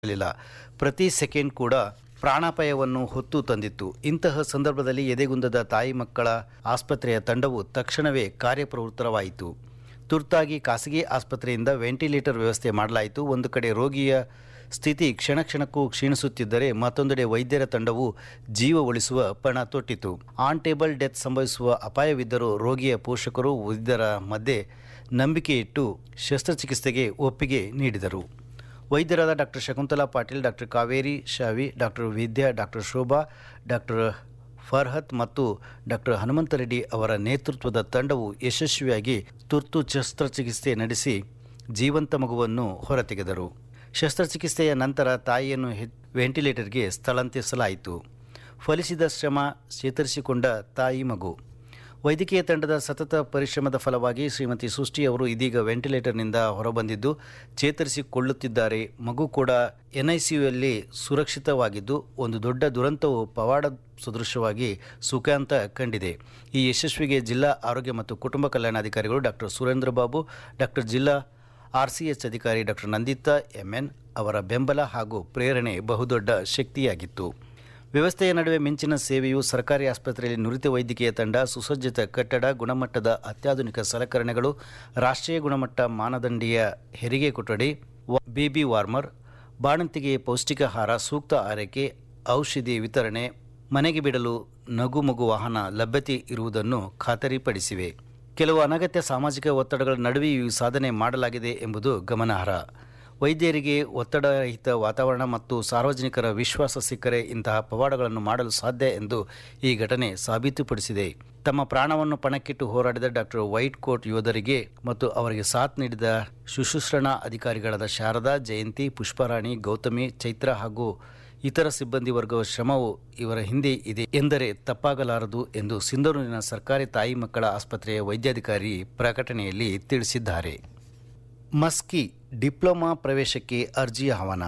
ಇರಲಿಲ್ಲ ಪ್ರತಿ ಸೆಕೆಂಡ್ ಕೂಡ ಪ್ರಾಣಾಪಾಯವನ್ನು ಹೊತ್ತು ತಂದಿತ್ತು ಇಂತಹ ಸಂದರ್ಭದಲ್ಲಿ ಎದೆಗುಂದದ ತಾಯಿ ಮಕ್ಕಳ ಆಸ್ಪತ್ರೆಯ ತಂಡವು ತಕ್ಷಣವೇ ಕಾರ್ಯಪ್ರವೃತ್ತವಾಯಿತು ತುರ್ತಾಗಿ ಖಾಸಗಿ ಆಸ್ಪತ್ರೆಯಿಂದ ವೆಂಟಿಲೇಟರ್ ವ್ಯವಸ್ಥೆ ಮಾಡಲಾಯಿತು ಒಂದು ಕಡೆ ರೋಗಿಯ ಸ್ಥಿತಿ ಕ್ಷಣ ಕ್ಷಣಕ್ಕೂ ಕ್ಷೀಣಿಸುತ್ತಿದ್ದರೆ ಮತ್ತೊಂದೆಡೆ ವೈದ್ಯರ ತಂಡವು ಜೀವ ಉಳಿಸುವ ಪಣ ತೊಟ್ಟಿತು ಆನ್ ಟೇಬಲ್ ಡೆತ್ ಸಂಭವಿಸುವ ಅಪಾಯವಿದ್ದರೂ ರೋಗಿಯ ಪೋಷಕರು ವೈದ್ಯರ ಮಧ್ಯೆ ನಂಬಿಕೆ ಇಟ್ಟು ಶಸ್ತ್ರಚಿಕಿತ್ಸೆಗೆ ಒಪ್ಪಿಗೆ ನೀಡಿದರು ವೈದ್ಯರಾದ doctor Shakuntala Patil doctor Kaveri Shavi doctor Vidya doctor Shobha doctor Farhat ಮತ್ತು ಡಾಕ್ಟರ್ ಹನುಮಂತರೆಡ್ಡಿ ಅವರ ನೇತೃತ್ವದ ತಂಡವು ಯಶಸ್ವಿಯಾಗಿ ತುರ್ತು ಶಸ್ತ್ರಚಿಕಿತ್ಸೆ ನಡೆಸಿ ಜೀವಂತ ಮಗುವನ್ನು ಹೊರತೆಗೆದರು ಶಸ್ತ್ರಚಿಕಿತ್ಸೆಯ ನಂತರ ತಾಯಿಯನ್ನು ಹೆ- ವೆಂಟಿಲೇಟರ್ಗೆ ಸ್ಥಳಾಂತರಿಸಲಾಯಿತು ಫಲಿಸಿದ ಶ್ರಮ ಚೇತರಿಸಿಕೊಂಡ ತಾಯಿ ಮಗು ವೈದ್ಯಕೀಯ ತಂಡದ ಸತತ ಪರಿಶ್ರಮದ ಫಲವಾಗಿ ಶ್ರೀಮತಿ ಸೃಷ್ಟಿ ಅವರು ಇದೀಗ ವೆಂಟಿಲೇಟರ್ನಿಂದ ಹೊರಬಂದಿದ್ದು ಚೇತರಿಸಿಕೊಳ್ಳುತ್ತಿದ್ದಾರೆ ಮಗು ಕೂಡ ಎನ್ಐಸಿಯುಯಲ್ಲಿ ಸುರಕ್ಷಿತವಾಗಿದ್ದು ಒಂದು ದೊಡ್ಡ ದುರಂತವು ಪವಾಡ ಸದೃಶವಾಗಿ ಸುಖಾಂತ ಕಂಡಿದೆ ಈ ಯಶಸ್ವಿಗೆ ಜಿಲ್ಲಾ ಆರೋಗ್ಯ ಮತ್ತು ಕುಟುಂಬ ಕಲ್ಯಾಣಾಧಿಕಾರಿಗಳು ಡಾಕ್ಟರ್ ಸುರೇಂದ್ರ ಬಾಬು ಡಾಕ್ಟರ್ ಜಿಲ್ಲಾ ಆರ್ಸಿಎಚ್ ಅಧಿಕಾರಿ ಡಾಕ್ಟರ್ ನಂದಿತಾ ಎಂಎನ್ ಅವರ ಬೆಂಬಲ ಹಾಗೂ ಪ್ರೇರಣೆ ಬಹುದೊಡ್ಡ ಶಕ್ತಿಯಾಗಿತ್ತು ವ್ಯವಸ್ಥೆಯ ನಡುವೆ ಮಿಂಚಿನ ಸೇವೆಯು ಸರ್ಕಾರಿ ಆಸ್ಪತ್ರೆಯಲ್ಲಿ ನುರಿತ ವೈದ್ಯಕೀಯ ತಂಡ ಸುಸಜ್ಜಿತ ಕಟ್ಟಡ ಗುಣಮಟ್ಟದ ಅತ್ಯಾಧುನಿಕ ಸಲಕರಣೆಗಳು ರಾಷ್ಟ್ರೀಯ ಗುಣಮಟ್ಟ ಮಾನದಂಡೀಯ ಹೆರಿಗೆ ಕೊಠಡಿ ವ- ಬೇಬಿ ವಾರ್ಮರ್ ಬಾಣಂತಿಗೆ ಪೌಷ್ಟಿಕಾಹಾರ ಸೂಕ್ತ ಆರೈಕೆ ಔಷಧಿ ವಿತರಣೆ ಮನೆಗೆ ಬಿಡಲು ನಗು ಮಗು ವಾಹನ ಲಭ್ಯತೆ ಇರುವುದನ್ನು ಖಾತರಿಪಡಿಸಿವೆ ಕೆಲವು ಅನಗತ್ಯ ಸಾಮಾಜಿಕ ಒತ್ತಡಗಳ ನಡುವೆಯೂ ಈ ಸಾಧನೆ ಮಾಡಲಾಗಿದೆ ಎಂಬುದು ಗಮನಾರ್ಹ ವೈದ್ಯರಿಗೆ ಒತ್ತಡರಹಿತ ವಾತಾವರಣ ಮತ್ತು ಸಾರ್ವಜನಿಕರ ವಿಶ್ವಾಸ ಸಿಕ್ಕರೆ ಇಂತಹ ಪವಾಡಗಳನ್ನು ಮಾಡಲು ಸಾಧ್ಯ ಎಂದು ಈ ಘಟನೆ ಸಾಬೀತುಪಡಿಸಿದೆ ತಮ್ಮ ಪ್ರಾಣವನ್ನು ಪಣಕ್ಕಿಟ್ಟು ಹೋರಾಡಿದ ಡಾಕ್ಟರ್ ವೈಟ್ ಕೋಟ್ ಯೋಧರಿಗೆ ಮತ್ತು ಅವರಿಗೆ ಸಾಥ್ ನೀಡಿದ ಶುಶ್ರೂಷಣಾ ಅಧಿಕಾರಿಗಳಾದ ಶಾರದಾ ಜಯಂತಿ ಪುಷ್ಪರಾಣಿ ಗೌತಮಿ ಚೈತ್ರ ಹಾಗೂ ಇತರ ಸಿಬ್ಬಂದಿ ವರ್ಗದ ಶ್ರಮವು ಇವರ ಹಿಂದೆ ಇದೆ ಎಂದರೆ ತಪ್ಪಾಗಲಾರದು ಎಂದು ಸಿಂಧನೂರಿನ ಸರ್ಕಾರಿ ತಾಯಿ ಮಕ್ಕಳ ಆಸ್ಪತ್ರೆಯ ವೈದ್ಯಾಧಿಕಾರಿ ಪ್ರಕಟಣೆಯಲ್ಲಿ ತಿಳಿಸಿದ್ದಾರೆ ಮಸ್ಕಿ ಡಿಪ್ಲೊಮಾ ಪ್ರವೇಶಕ್ಕೆ ಅರ್ಜಿ ಆಹ್ವಾನ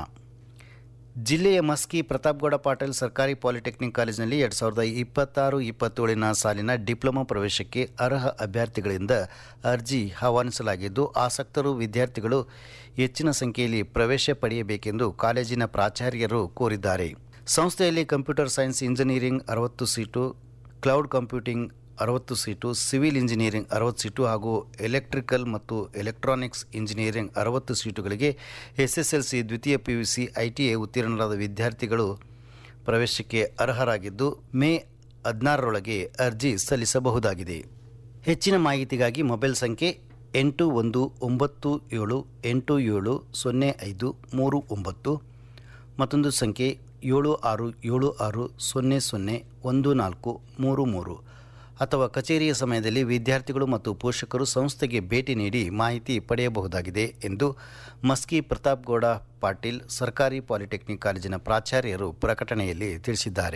ಜಿಲ್ಲೆಯ ಮಸ್ಕಿ ಪ್ರತಾಪ್ಗೌಡ ಪಾಟೀಲ್ ಸರ್ಕಾರಿ ಪಾಲಿಟೆಕ್ನಿಕ್ ಕಾಲೇಜಿನಲ್ಲಿ ಎರಡು ಸಾವಿರದ ಇಪ್ಪತ್ತಾರು ಇಪ್ಪತ್ತೇಳಿನ ಸಾಲಿನ ಡಿಪ್ಲೊಮಾ ಪ್ರವೇಶಕ್ಕೆ ಅರ್ಹ ಅಭ್ಯರ್ಥಿಗಳಿಂದ ಅರ್ಜಿ ಆಹ್ವಾನಿಸಲಾಗಿದ್ದು ಆಸಕ್ತರು ವಿದ್ಯಾರ್ಥಿಗಳು ಹೆಚ್ಚಿನ ಸಂಖ್ಯೆಯಲ್ಲಿ ಪ್ರವೇಶ ಪಡೆಯಬೇಕೆಂದು ಕಾಲೇಜಿನ ಪ್ರಾಚಾರ್ಯರು ಕೋರಿದ್ದಾರೆ ಸಂಸ್ಥೆಯಲ್ಲಿ ಕಂಪ್ಯೂಟರ್ ಸೈನ್ಸ್ ಇಂಜಿನಿಯರಿಂಗ್ ಅರವತ್ತು ಸೀಟು ಕ್ಲೌಡ್ ಕಂಪ್ಯೂಟಿಂಗ್ ಅರವತ್ತು ಸೀಟು ಸಿವಿಲ್ ಇಂಜಿನಿಯರಿಂಗ್ ಅರವತ್ತು ಸೀಟು ಹಾಗೂ ಎಲೆಕ್ಟ್ರಿಕಲ್ ಮತ್ತು ಎಲೆಕ್ಟ್ರಾನಿಕ್ಸ್ ಇಂಜಿನಿಯರಿಂಗ್ ಅರವತ್ತು ಸೀಟುಗಳಿಗೆ ಎಸ್ಎಸ್ಎಲ್ಸಿ ದ್ವಿತೀಯ ಪಿಯುಸಿ ಐಟಿಎ ಉತ್ತೀರ್ಣರಾದ ವಿದ್ಯಾರ್ಥಿಗಳು ಪ್ರವೇಶಕ್ಕೆ ಅರ್ಹರಾಗಿದ್ದು ಮೇ ಹದಿನಾರರೊಳಗೆ ಅರ್ಜಿ ಸಲ್ಲಿಸಬಹುದಾಗಿದೆ ಹೆಚ್ಚಿನ ಮಾಹಿತಿಗಾಗಿ ಮೊಬೈಲ್ ಸಂಖ್ಯೆ ಎಂಟು ಒಂದು ಒಂಬತ್ತು ಏಳು ಎಂಟು ಏಳು ಸೊನ್ನೆ ಐದು ಮೂರು ಒಂಬತ್ತು ಮತ್ತೊಂದು ಸಂಖ್ಯೆ ಏಳು ಆರು ಏಳು ಆರು ಸೊನ್ನೆ ಸೊನ್ನೆ ಒಂದು ನಾಲ್ಕು ಮೂರು ಮೂರು ಅಥವಾ ಕಚೇರಿಯ ಸಮಯದಲ್ಲಿ ವಿದ್ಯಾರ್ಥಿಗಳು ಮತ್ತು ಪೋಷಕರು ಸಂಸ್ಥೆಗೆ ಭೇಟಿ ನೀಡಿ ಮಾಹಿತಿ ಪಡೆಯಬಹುದಾಗಿದೆ ಎಂದು ಮಸ್ಕಿ ಪ್ರತಾಪ್ಗೌಡ ಪಾಟೀಲ್ ಸರ್ಕಾರಿ ಪಾಲಿಟೆಕ್ನಿಕ್ ಕಾಲೇಜಿನ ಪ್ರಾಚಾರ್ಯರು ಪ್ರಕಟಣೆಯಲ್ಲಿ ತಿಳಿಸಿದ್ದಾರೆ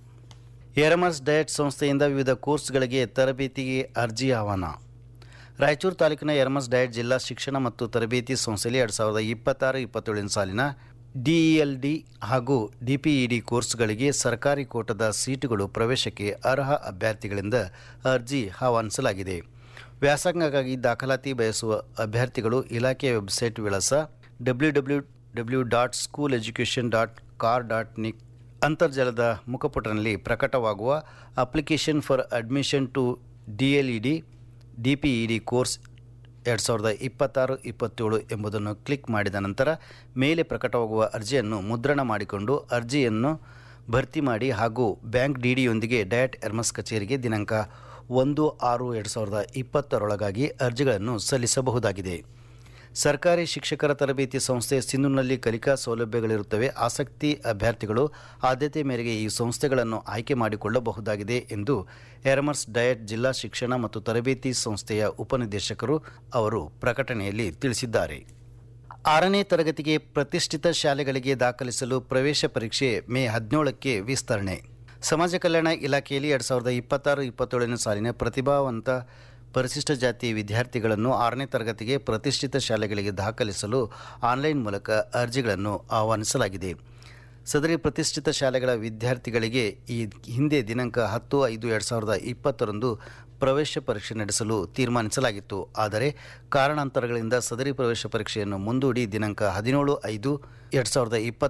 ಏರಮರ್ಸ್ ಡಯಟ್ ಸಂಸ್ಥೆಯಿಂದ ವಿವಿಧ ಕೋರ್ಸ್ಗಳಿಗೆ ತರಬೇತಿಗೆ ಅರ್ಜಿ ಆಹ್ವಾನ ರಾಯಚೂರು ತಾಲೂಕಿನ ಎರ್ಮಸ್ ಡಯಟ್ ಜಿಲ್ಲಾ ಶಿಕ್ಷಣ ಮತ್ತು ತರಬೇತಿ ಸಂಸ್ಥೆಯಲ್ಲಿ ಎರಡು ಸಾವಿರದ ಇಪ್ಪತ್ತಾರು ಇಪ್ಪತ್ತೇಳನೇ ಸಾಲಿನ ಡಿಇಎಲ್ಡಿ ಹಾಗೂ ಡಿಪಿಇಡಿ ಕೋರ್ಸ್ಗಳಿಗೆ ಸರ್ಕಾರಿ ಕೋಟದ ಸೀಟುಗಳು ಪ್ರವೇಶಕ್ಕೆ ಅರ್ಹ ಅಭ್ಯರ್ಥಿಗಳಿಂದ ಅರ್ಜಿ ಆಹ್ವಾನಿಸಲಾಗಿದೆ ವ್ಯಾಸಂಗಕ್ಕಾಗಿ ದಾಖಲಾತಿ ಬಯಸುವ ಅಭ್ಯರ್ಥಿಗಳು ಇಲಾಖೆಯ ವೆಬ್ಸೈಟ್ ವಿಳಾಸ W W W dot school education dot kar dot nic ಅಂತರ್ಜಾಲದ ಮುಖಪುಟನಲ್ಲಿ ಪ್ರಕಟವಾಗುವ application for admission to DLED DPED course ಎರಡು ಸಾವಿರದ ಇಪ್ಪತ್ತಾರು ಇಪ್ಪತ್ತೇಳು ಎಂಬುದನ್ನು ಕ್ಲಿಕ್ ಮಾಡಿದ ನಂತರ ಮೇಲೆ ಪ್ರಕಟವಾಗುವ ಅರ್ಜಿಯನ್ನು ಮುದ್ರಣ ಮಾಡಿಕೊಂಡು ಅರ್ಜಿಯನ್ನು ಭರ್ತಿ ಮಾಡಿ ಹಾಗೂ ಬ್ಯಾಂಕ್ ಡಿಡಿಯೊಂದಿಗೆ ಡಯಟ್ ಎರ್ಮಸ್ ಕಚೇರಿಗೆ ದಿನಾಂಕ ಒಂದು ಆರು ಎರಡು ಸಾವಿರದ ಇಪ್ಪತ್ತರೊಳಗಾಗಿ ಅರ್ಜಿಗಳನ್ನು ಸಲ್ಲಿಸಬಹುದಾಗಿದೆ ಸರ್ಕಾರಿ ಶಿಕ್ಷಕರ ತರಬೇತಿ ಸಂಸ್ಥೆ ಸಿಂಧೂರಿನಲ್ಲಿ ಕಲಿಕಾ ಸೌಲಭ್ಯಗಳಿರುತ್ತವೆ ಆಸಕ್ತಿ ಅಭ್ಯರ್ಥಿಗಳು ಆದ್ಯತೆ ಮೇರೆಗೆ ಈ ಸಂಸ್ಥೆಗಳನ್ನು ಆಯ್ಕೆ ಮಾಡಿಕೊಳ್ಳಬಹುದಾಗಿದೆ ಎಂದು ಏರ್ಮರ್ಸ್ ಡಯಟ್ ಜಿಲ್ಲಾ ಶಿಕ್ಷಣ ಮತ್ತು ತರಬೇತಿ ಸಂಸ್ಥೆಯ ಉಪನಿರ್ದೇಶಕರು ಅವರು ಪ್ರಕಟಣೆಯಲ್ಲಿ ತಿಳಿಸಿದ್ದಾರೆ ಆರನೇ ತರಗತಿಗೆ ಪ್ರತಿಷ್ಠಿತ ಶಾಲೆಗಳಿಗೆ ದಾಖಲಿಸಲು ಪ್ರವೇಶ ಪರೀಕ್ಷೆ ಮೇ ಹದಿನೇಳಕ್ಕೆ ವಿಸ್ತರಣೆ ಸಮಾಜ ಕಲ್ಯಾಣ ಇಲಾಖೆಯಲ್ಲಿ ಎರಡು ಸಾವಿರದ ಇಪ್ಪತ್ತಾರು ಇಪ್ಪತ್ತೇಳನೇ ಸಾಲಿನ ಪ್ರತಿಭಾವಂತ ಪರಿಶಿಷ್ಟ ಜಾತಿ ವಿದ್ಯಾರ್ಥಿಗಳನ್ನು ಆರನೇ ತರಗತಿಗೆ ಪ್ರತಿಷ್ಠಿತ ಶಾಲೆಗಳಿಗೆ ದಾಖಲಿಸಲು ಆನ್ಲೈನ್ ಮೂಲಕ ಅರ್ಜಿಗಳನ್ನು ಆಹ್ವಾನಿಸಲಾಗಿದೆ ಸದರಿ ಪ್ರತಿಷ್ಠಿತ ಶಾಲೆಗಳ ವಿದ್ಯಾರ್ಥಿಗಳಿಗೆ ಈ ಹಿಂದೆ ದಿನಾಂಕ ಹತ್ತು ಐದು ಎರಡು ಸಾವಿರದ ಇಪ್ಪತ್ತರಂದು ಪ್ರವೇಶ ಪರೀಕ್ಷೆ ನಡೆಸಲು ತೀರ್ಮಾನಿಸಲಾಗಿತ್ತು ಆದರೆ ಕಾರಣಾಂತರಗಳಿಂದ ಸದರಿ ಪ್ರವೇಶ ಪರೀಕ್ಷೆಯನ್ನು ಮುಂದೂಡಿ ದಿನಾಂಕ ಹದಿನೇಳು ಐದು ಎರಡು ಸಾವಿರದ ಇಪ್ಪತ್ತ